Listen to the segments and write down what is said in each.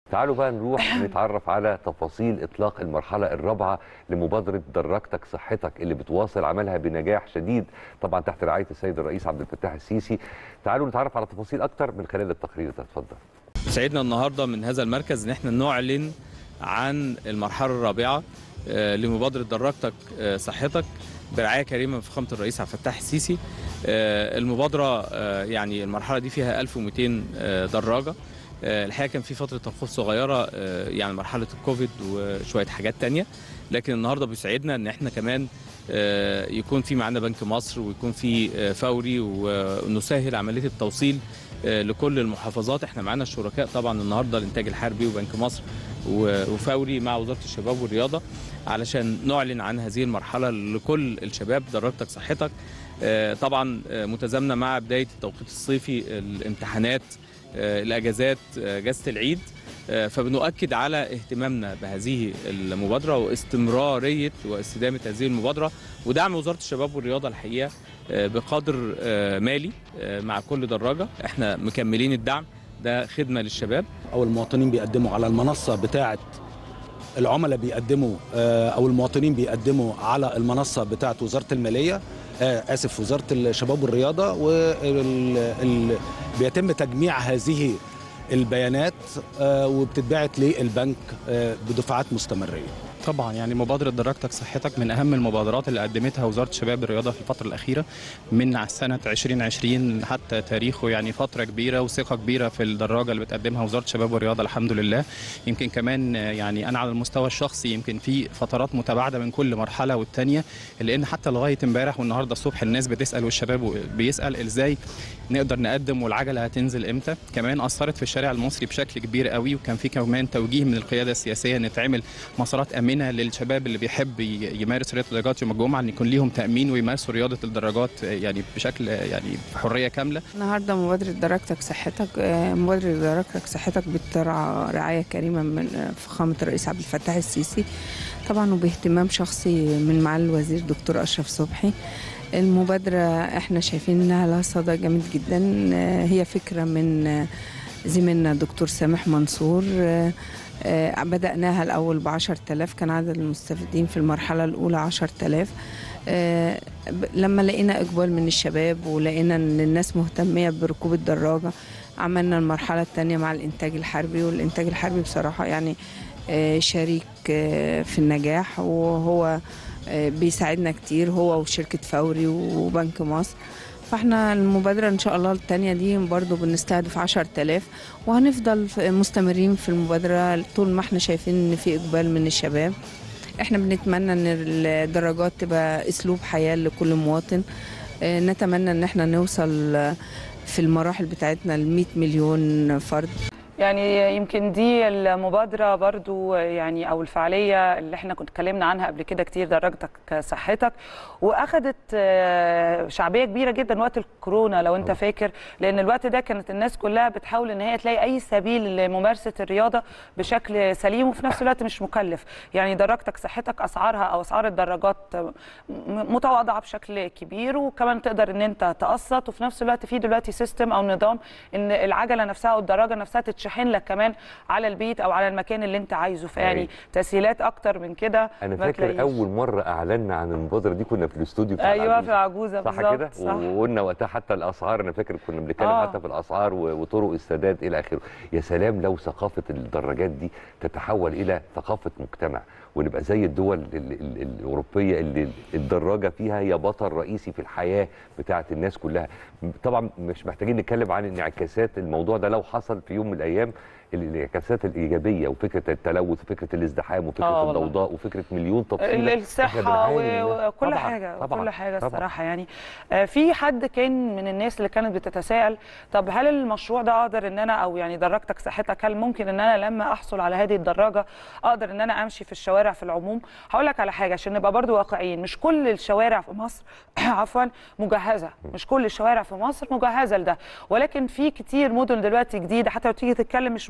تعالوا بقى نروح نتعرف على تفاصيل اطلاق المرحله الرابعه لمبادره دراجتك صحتك اللي بتواصل عملها بنجاح شديد طبعا تحت رعايه السيد الرئيس عبد الفتاح السيسي تعالوا نتعرف على تفاصيل اكتر من خلال التقرير ده اتفضل سعيدنا النهارده من هذا المركز ان احنا نعلن عن المرحله الرابعه آه، لمبادره دراجتك آه، صحتك برعايه كريمه من فخامه الرئيس عبد الفتاح السيسي آه، المبادره آه، يعني المرحله دي فيها 1200 آه، دراجه آه، الحقيقه كان في فتره توقف صغيره آه، يعني مرحله الكوفيد وشويه حاجات تانية لكن النهارده بيسعدنا ان احنا كمان آه، يكون في معانا بنك مصر ويكون في آه، فوري ونسهل عمليه التوصيل آه، لكل المحافظات احنا معانا الشركاء طبعا النهارده الانتاج الحربي وبنك مصر و- وفوري مع وزاره الشباب والرياضه علشان نعلن عن هذه المرحله لكل الشباب دراجتك صحتك آه، طبعا آه، متزامنه مع بدايه التوقيت الصيفي الامتحانات آه، الاجازات آه، اجازه العيد آه، فبنؤكد على اهتمامنا بهذه المبادره واستمراريه واستدامه هذه المبادره ودعم وزاره الشباب والرياضه الحقيقه آه، بقدر آه، مالي آه، مع كل دراجه احنا مكملين الدعم ده خدمه للشباب او المواطنين بيقدموا على المنصه بتاعه العملاء بيقدموا آه، او المواطنين بيقدموا على المنصه بتاعه وزاره الماليه آه، اسف وزاره الشباب والرياضه وبيتم تجميع هذه البيانات آه، وبتتبعت للبنك آه، بدفعات مستمريه طبعا يعني مبادرة دراجتك صحتك من أهم المبادرات اللي قدمتها وزارة الشباب والرياضة في الفترة الأخيرة من سنة 2020 حتى تاريخه يعني فترة كبيرة وثقة كبيرة في الدراجة اللي بتقدمها وزارة الشباب والرياضة الحمد لله يمكن كمان آه، يعني أنا على المستوى الشخصي يمكن في فترات متباعدة من كل مرحلة والتانية لأن حتى لغاية امبارح والنهاردة الصبح الناس بتسأل والشباب بيسأل إزاي نقدر نقدم والعجلة هتنزل إمتى كمان أثرت في الشارع المصري بشكل كبير قوي وكان في كمان توجيه من القيادة السياسية أن تعمل مسارات امنه للشباب اللي بيحب ي- يمارس رياضه الدراجات يوم الجمعه ان يكون ليهم تامين ويمارسوا رياضه الدراجات يعني بشكل يعني بحريه كامله النهارده مبادرة درجتك صحتك آه، مبادرة درجتك صحتك بترعى رعاية كريمة من آه، فخامة الرئيس عبد الفتاح السيسي طبعا وباهتمام شخصي من معالي الوزير دكتور أشرف صبحي المبادرة احنا شايفين انها لها صدى جامد جدا آه، هي فكرة من آه، زميلنا دكتور سامح منصور آه، آه، بدأناها الأول بعشر تلاف كان عدد المستفيدين في المرحلة الأولى عشر تلاف آه، ب- لما لقينا إقبال من الشباب ولقينا إن الناس مهتمية بركوب الدراجة عملنا المرحلة الثانية مع الإنتاج الحربي والإنتاج الحربي بصراحة يعني آه، شريك آه، في النجاح وهو آه، بيساعدنا كتير هو وشركة فوري وبنك مصر فاحنا المبادرة ان شاء الله التانية دي برضو بنستهدف عشر تلاف وهنفضل ف- مستمرين في المبادرة طول ما احنا شايفين ان في اقبال من الشباب احنا بنتمنى ان الدراجات تبقى اسلوب حياة لكل مواطن اه، نتمنى ان احنا نوصل اه، في المراحل بتاعتنا ل 100 مليون فرد يعني يمكن دي المبادرة برضو يعني أو الفعالية اللي احنا كنت اتكلمنا عنها قبل كده كتير درجتك صحتك وأخدت آه، شعبية كبيرة جدا وقت الكورونا لو انت فاكر لأن الوقت ده كانت الناس كلها بتحاول إن هي تلاقي أي سبيل لممارسة الرياضة بشكل سليم وفي نفس الوقت مش مكلف يعني درجتك صحتك أسعارها أو أسعار الدراجات م- متواضعة بشكل كبير وكمان تقدر إن أنت تقسط وفي نفس الوقت في دلوقتي سيستم أو نظام إن العجلة نفسها أو الدراجة نفسها تتشحن لك كمان على البيت أو على المكان اللي أنت عايزه فيعني أيوة. تسهيلات أكتر من كده انا ما فاكر تلاقيش. اول مره اعلنا عن المبادره دي كنا في الاستوديو بتاع أيوه العجوز. في العجوزة صح بالظبط كده صح وقلنا وقتها حتى الاسعار انا فاكر كنا بنتكلم آه. حتى في الاسعار و- وطرق السداد الى اخره يا سلام لو ثقافه الدراجات دي تتحول الى ثقافه مجتمع ونبقى زي الدول ال ال الاوروبيه اللي الدراجه فيها هي بطل رئيسي في الحياه بتاعه الناس كلها طبعا مش محتاجين نتكلم عن انعكاسات الموضوع ده لو حصل في يوم من الايام الانعكاسات الايجابيه وفكره التلوث وفكره الازدحام وفكره آه والله. الضوضاء وفكره مليون ال- تفصيله إحنا الصحة بنعاني منها. و- وكل طبعاً، حاجة طبعاً، كل حاجة طبعاً. الصراحة يعني آه، في حد كان من الناس اللي كانت بتتساءل طب هل المشروع ده أقدر إن أنا أو يعني دراجتك صحتك هل ممكن إن أنا لما أحصل على هذه الدراجة أقدر إن أنا أمشي في الشوارع في العموم هقول لك على حاجة عشان نبقى برضو واقعيين مش كل الشوارع في مصر عفوا مجهزة مش كل الشوارع في مصر مجهزة لده ولكن في كتير مدن دلوقتي جديدة حتى لو تيجي تتكلم مش مدن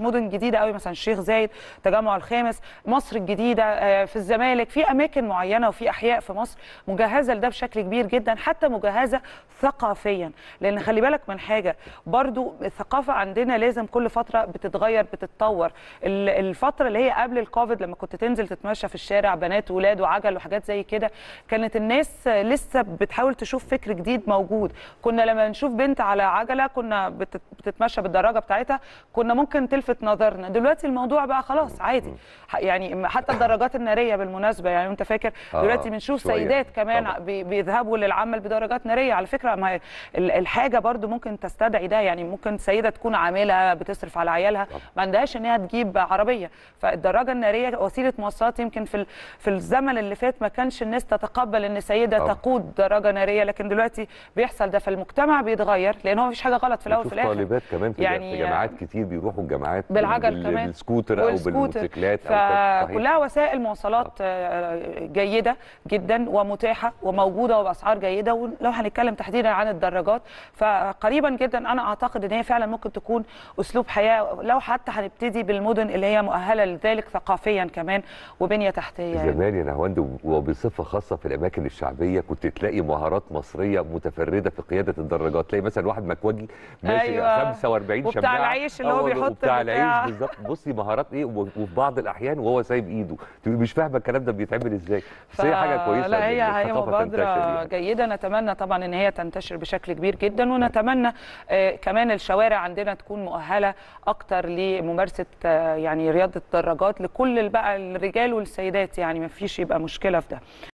مدن جديده قوي مثلا الشيخ زايد تجمع الخامس مصر الجديده آه، في الزمالك في اماكن معينه وفي احياء في مصر مجهزه لده بشكل كبير جدا حتى مجهزه ثقافيا لان خلي بالك من حاجه برضو الثقافه عندنا لازم كل فتره بتتغير بتتطور ال- الفتره اللي هي قبل الكوفيد لما كنت تنزل تتمشى في الشارع بنات وولاد وعجل وحاجات زي كده كانت الناس لسه بتحاول تشوف فكر جديد موجود كنا لما نشوف بنت على عجله كنا بتت- بتتمشى بالدراجه بتاعتها كنا ممكن تلفت نظرنا دلوقتي الموضوع بقى خلاص عادي ح- يعني حتى الدراجات الناريه بالمناسبه يعني انت فاكر آه، دلوقتي بنشوف شوية. سيدات كمان طبعاً. بي- بيذهبوا للعمل بدرجات ناريه على فكره ما هي ال- الحاجه برضو ممكن تستدعي ده يعني ممكن سيده تكون عامله بتصرف على عيالها طبعاً. ما عندهاش ان هي تجيب عربيه فالدراجه الناريه وسيله مواصلات يمكن في ال- في الزمن اللي فات ما كانش الناس تتقبل ان سيده طبعاً. تقود دراجه ناريه لكن دلوقتي بيحصل ده فالمجتمع بيتغير لان هو مفيش حاجه غلط في الاول وفي بتشوف الاخر طالبات كمان في, يعني يعني في جامعات كتير بيروحوا الجامعات بال- بالعجل بال- كمان. بالسكوتر او والسكوتر. بالموتوسيكلات أو كده. صحيح. فكلها وسائل مواصلات آه، جيده جدا ومتاحه وموجوده وباسعار جيده ولو هنتكلم تحديدا عن الدراجات فقريبا جدا انا اعتقد ان هي فعلا ممكن تكون اسلوب حياه لو حتى هنبتدي بالمدن اللي هي مؤهله لذلك ثقافيا كمان وبنيه تحتيه يعني. زمان يا نهواند وبصفه خاصه في الاماكن الشعبيه كنت تلاقي مهارات مصريه متفرده في قياده الدراجات تلاقي مثلا واحد مكواجي ماشي أيوة. 45 وبتاع شماعه العيش اللي هو أو- بيحط وبتاع البتاع. العيش بالظبط بصي مهارات ايه و- وفي بعض الاحيان وهو سايب ايده تبقي مش فاهمه الكلام ده بيتعمل ازاي بس هي حاجه كويسه لا هي إن هي الثقافة تنتشر مبادره يعني. جيده نتمنى طبعا ان هي تنتشر بشكل كبير جدا ونتمنى آه، كمان الشوارع عندنا تكون مؤهله اكتر لممارسه آه، يعني رياضه الدراجات لكل بقى الرجال والسيدات يعني ما فيش يبقى مشكله في ده